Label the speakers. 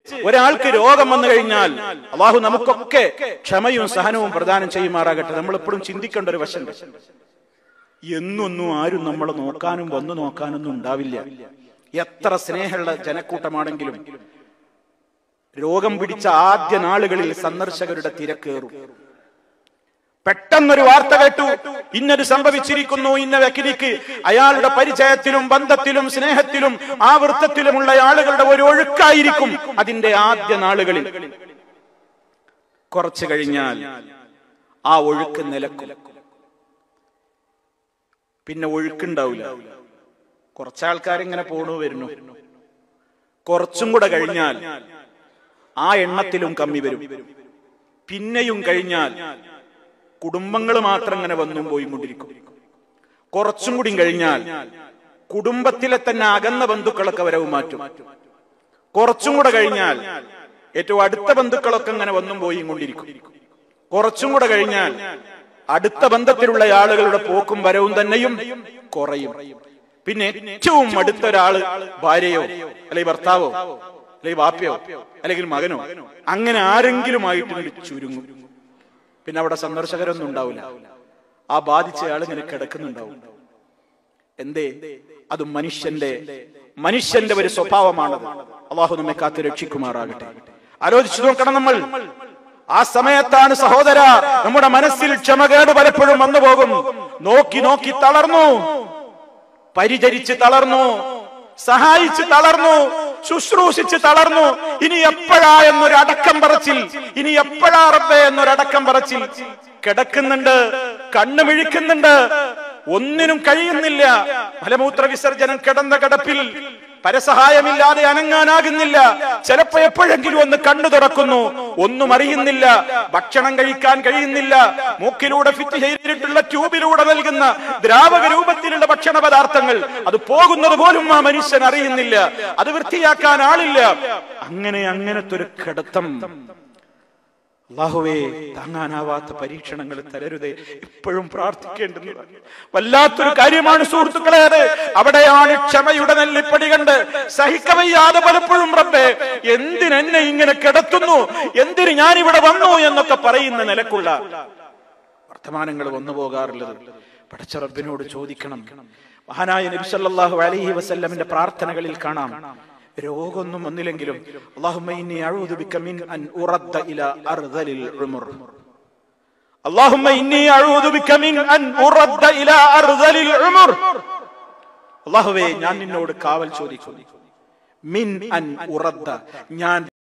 Speaker 1: ഒരാൾക്ക് രോഗം വന്നു കഴിഞ്ഞാൽ അള്ളാഹു നമുക്കൊക്കെ ക്ഷമയും സഹനവും പ്രദാനം ചെയ്യുമാറാകട്ടെ നമ്മൾ എപ്പോഴും ചിന്തിക്കേണ്ട ഒരു വശം എന്നൊന്നും ആരും നമ്മളെ നോക്കാനും വന്നു നോക്കാനൊന്നും ഉണ്ടാവില്ല എത്ര സ്നേഹമുള്ള ജനക്കൂട്ടമാണെങ്കിലും രോഗം പിടിച്ച ആദ്യ നാളുകളിൽ സന്ദർശകരുടെ തിരക്കേറും പെട്ടെന്നൊരു വാർത്ത കേട്ടു ഇന്നത് സംഭവിച്ചിരിക്കുന്നു ഇന്ന വ്യക്തിക്ക് അയാളുടെ പരിചയത്തിലും ബന്ധത്തിലും സ്നേഹത്തിലും ആ വൃത്തത്തിലുമുള്ള ആളുകളുടെ ഒരു ഒഴുക്കായിരിക്കും അതിന്റെ ആദ്യ നാളുകളിൽ കുറച്ചു കഴിഞ്ഞാൽ ആ ഒഴുക്ക് നിലക്കും പിന്നെ ഒഴുക്കുണ്ടാവില്ല കുറച്ചാൾക്കാരിങ്ങനെ പോണു വരുന്നു കുറച്ചും കൂടെ കഴിഞ്ഞാൽ ആ എണ്ണത്തിലും കമ്മി വരും പിന്നെയും കഴിഞ്ഞാൽ കുടുംബങ്ങൾ മാത്രം ഇങ്ങനെ വന്നും പോയി കൊണ്ടിരിക്കും കുറച്ചും കൂടി കഴിഞ്ഞാൽ കുടുംബത്തിലെ തന്നെ അകന്ന ബന്ധുക്കളൊക്കെ വരവ് മാറ്റും കുറച്ചും കൂടെ കഴിഞ്ഞാൽ ഏറ്റവും അടുത്ത ബന്ധുക്കളൊക്കെ ഇങ്ങനെ വന്നും പോയി കൊണ്ടിരിക്കും കുറച്ചും കൂടെ കഴിഞ്ഞാൽ അടുത്ത ബന്ധത്തിലുള്ള ആളുകളുടെ പോക്കും വരവും തന്നെയും കുറയും പിന്നെ ഏറ്റവും അടുത്ത ഒരാള് ഭാര്യയോ അല്ലെങ്കിൽ ഭർത്താവോ അല്ലെങ്കിൽ വാപ്പയോ അല്ലെങ്കിൽ മകനോ അങ്ങനെ ആരെങ്കിലും ആയിട്ട് ഇങ്ങട് ചുരുങ്ങും പിന്നെ അവിടെ സന്ദർശകരൊന്നും ഉണ്ടാവില്ല ആ ബാധിച്ച ആൾ ഇങ്ങനെ കിടക്കുന്നുണ്ടാവും എന്തേ അത് മനുഷ്യന്റെ മനുഷ്യന്റെ ഒരു സ്വഭാവമാണത് അള്ളാഹു നമ്മെ കാത്ത് രക്ഷിക്കുമാറാകട്ടെ ആലോചിച്ചു നോക്കണം നമ്മൾ ആ സമയത്താണ് സഹോദര നമ്മുടെ മനസ്സിൽ ക്ഷമകേട് പലപ്പോഴും വന്നു പോകും നോക്കി നോക്കി തളർന്നു പരിചരിച്ച് തളർന്നു സഹായിച്ച് തളർന്നു ശുശ്രൂഷിച്ച് തളർന്നു ഇനി എപ്പോഴാ എന്നൊരു അടക്കം പറച്ചിൽ ഇനി എപ്പോഴാ റബ്ബേ എന്നൊരു അടക്കം പറച്ചിൽ കിടക്കുന്നുണ്ട് കണ്ണു മിഴിക്കുന്നുണ്ട് ഒന്നിനും കഴിയുന്നില്ല മലമൂത്ര വിസർജനം കിടന്ന കിടപ്പിൽ പരസഹായമില്ലാതെ അനങ്ങാനാകുന്നില്ല ചിലപ്പോ എപ്പോഴെങ്കിലും ഒന്ന് കണ്ണു തുറക്കുന്നു ഒന്നും അറിയുന്നില്ല ഭക്ഷണം കഴിക്കാൻ കഴിയുന്നില്ല മൂക്കിലൂടെ ഫിറ്റ് ചെയ്തിട്ടുള്ള ട്യൂബിലൂടെ നൽകുന്ന ദ്രാവക രൂപത്തിലുള്ള ഭക്ഷണ പദാർത്ഥങ്ങൾ അത് പോകുന്നത് പോലും ആ മനുഷ്യൻ അറിയുന്നില്ല അത് വൃത്തിയാക്കാൻ ആളില്ല അങ്ങനെ അങ്ങനത്തെ ഒരു കിടത്തം അള്ളാഹുവേ താങ്ങാനാവാത്ത പരീക്ഷണങ്ങൾ തരരുതേ ഇപ്പോഴും പ്രാർത്ഥിക്കേണ്ടതാണ് വല്ലാത്തൊരു കാര്യമാണ് സുഹൃത്തുക്കളെ അത് അവിടെയാണ് ക്ഷമയുടെ നെല്ലിപ്പടി കണ്ട് സഹിക്കവയ്യാതെ പലപ്പോഴും റബ്ബേ എന്തിനെന്നെ ഇങ്ങനെ കിടത്തുന്നു എന്തിന് ഞാൻ ഇവിടെ വന്നു എന്നൊക്കെ പറയുന്ന നിലക്കുള്ള വർത്തമാനങ്ങൾ വന്നു പോകാറുള്ളത് പടച്ച റബ്ബിനോട് ചോദിക്കണം മഹാനായ നബി സല്ലല്ലാഹു അലൈഹി വസല്ലമിന്റെ പ്രാർത്ഥനകളിൽ കാണാം രോഗമൊന്നും വന്നില്ലെങ്കിലും അല്ലാഹുമ്മ ഇന്നി അഊദു ബിക മിൻ അൻ ഉറദ്ദ ഇലാ അർദലിൽ ഉമർ അല്ലാഹുമ്മ ഇന്നി അഊദു ബിക മിൻ അൻ ഉറദ്ദ ഇലാ അർദലിൽ ഉമർ അല്ലാഹുവേ ഞാൻ നിന്നോട് കാവൽ ചോദിക്കുന്നു മിൻ അൻ ഉറദ്ദ ഞാൻ